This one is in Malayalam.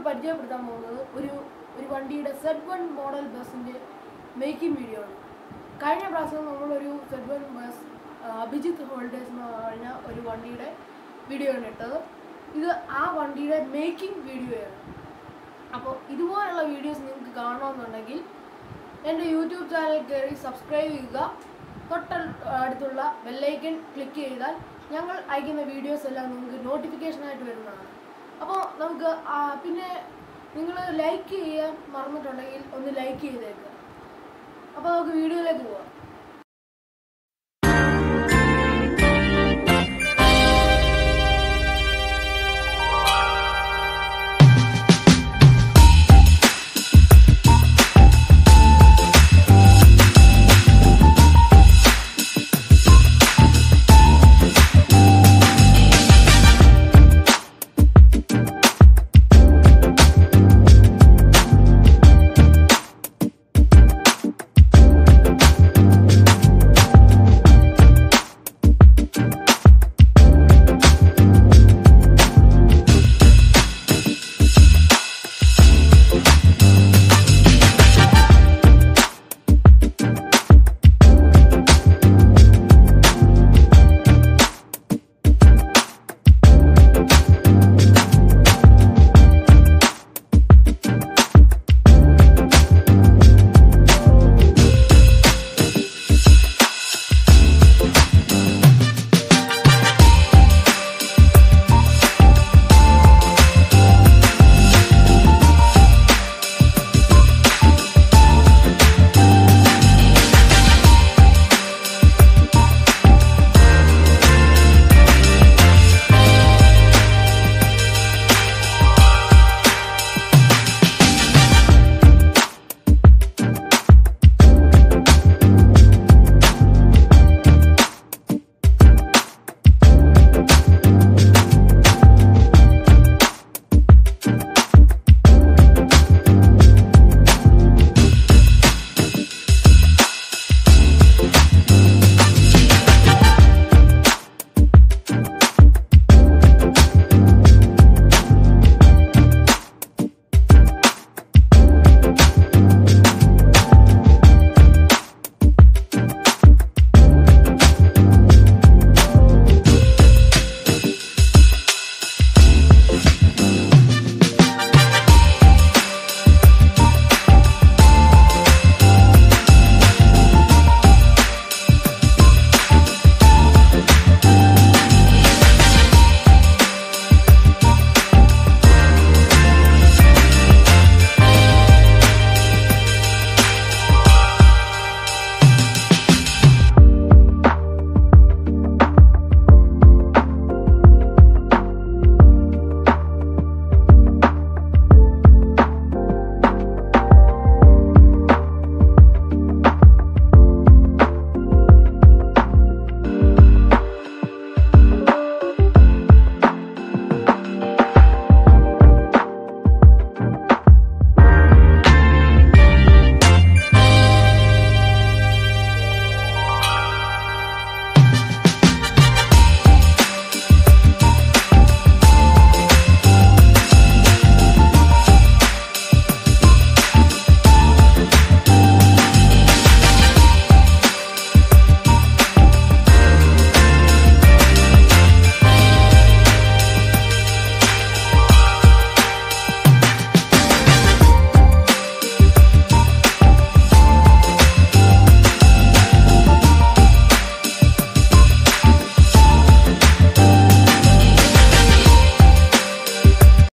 പരിചയപ്പെടുത്താൻ പോകുന്നത് ഒരു ഒരു വണ്ടിയുടെ സെഡ് വൺ മോഡൽ ബസ്സിൻ്റെ മേക്കിംഗ് വീഡിയോ ആണ് കഴിഞ്ഞ പ്രാവശ്യം നമ്മളൊരു സെഡ് വൺ ബസ് ആ, അഭിജിത്ത് ഹോൾഡേഴ്സ് എന്ന് പറഞ്ഞ ഒരു വണ്ടിയുടെ വീഡിയോ ആണ് ഇട്ടത് ഇത് ആ വണ്ടിയുടെ മേക്കിംഗ് വീഡിയോയാണ് അപ്പോൾ ഇതുപോലുള്ള വീഡിയോസ് നിങ്ങൾക്ക് കാണണമെന്നുണ്ടെങ്കിൽ എൻ്റെ യൂട്യൂബ് ചാനൽ കയറി സബ്സ്ക്രൈബ് ചെയ്യുക തൊട്ട അടുത്തുള്ള ബെല്ലൈക്കൺ ക്ലിക്ക് ചെയ്താൽ ഞങ്ങൾ അയക്കുന്ന വീഡിയോസ് എല്ലാം നിങ്ങൾക്ക് നോട്ടിഫിക്കേഷനായിട്ട് വരുന്നതാണ് അപ്പോൾ നമുക്ക് ആ, പിന്നെ നിങ്ങൾ ലൈക്ക് ചെയ്യാൻ മറന്നിട്ടുണ്ടെങ്കിൽ ഒന്ന് ലൈക്ക് ചെയ്തേക്കുക അപ്പോൾ നമുക്ക് വീഡിയോയിലേക്ക് പോവാം